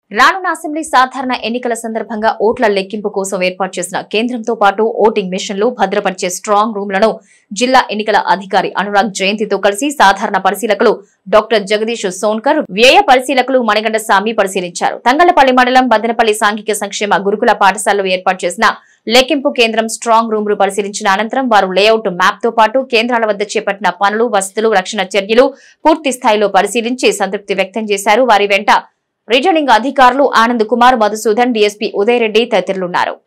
రానున్న అసెంబ్లీ సాధారణ ఎన్నికల సందర్భంగా ఓట్ల లెక్కింపు కోసం ఏర్పాటు చేసిన కేంద్రంతో పాటు ఓటింగ్ మిషన్లు భద్రపరిచే స్ట్రాంగ్ రూమ్లను జిల్లా ఎన్నికల అధికారి అనురాగ్ జయంతితో కలిసి సాధారణ పరిశీలకులు డాక్టర్ జగదీష్ సోన్కర్ వ్యయ పరిశీలకులు మణిగండ స్వామి పరిశీలించారు తంగళ్లపల్లి మండలం బద్దనపల్లి సాంఘిక సంక్షేమ గురుకుల పాఠశాలలో ఏర్పాటు చేసిన లెక్కింపు కేంద్రం స్ట్రాంగ్ రూమ్ లు పరిశీలించిన అనంతరం వారు లేఅవుట్ మ్యాప్ తో పాటు కేంద్రాల వద్ద చేపట్టిన పనులు వసతులు రక్షణ చర్యలు పూర్తి స్థాయిలో పరిశీలించి సంతృప్తి వ్యక్తం చేశారు వారి వెంట రిటర్నింగ్ అధికారులు ఆనంద్ కుమార్ మధుసూదన్ డీఎస్పీ ఉదయ్ రెడ్డి తదితరులున్నారు